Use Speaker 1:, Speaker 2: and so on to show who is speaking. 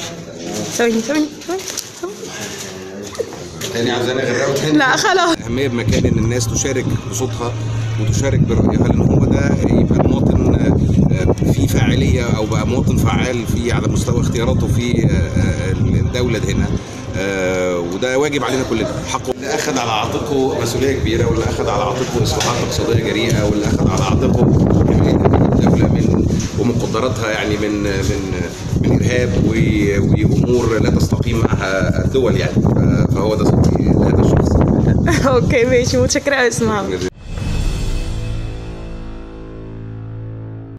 Speaker 1: ثواني ثواني ثواني
Speaker 2: تاني عاوزاني اغرقه تاني
Speaker 1: لا خلاص
Speaker 2: اهميه بمكان ان الناس تشارك بصوتها وتشارك برايها لان هو ده يبقى المواطن آه، في فاعليه او بقى مواطن فعال في على مستوى اختياراته في آه، آه، الدوله دي هنا آه، وده واجب علينا كلنا حقه اللي اخذ على عاتقه مسؤوليه كبيره واللي اخذ على عاتقه اصلاحات اقتصاديه جريئه واللي اخذ على عاتقه حمايه الدوله من ومقدراتها يعني من من من ارهاب و- وامور لا تستقيم معها الدول يعني ف- فهو ده صديقي هذا الشخص
Speaker 1: اوكي ماشي متشكرة قوي اسمها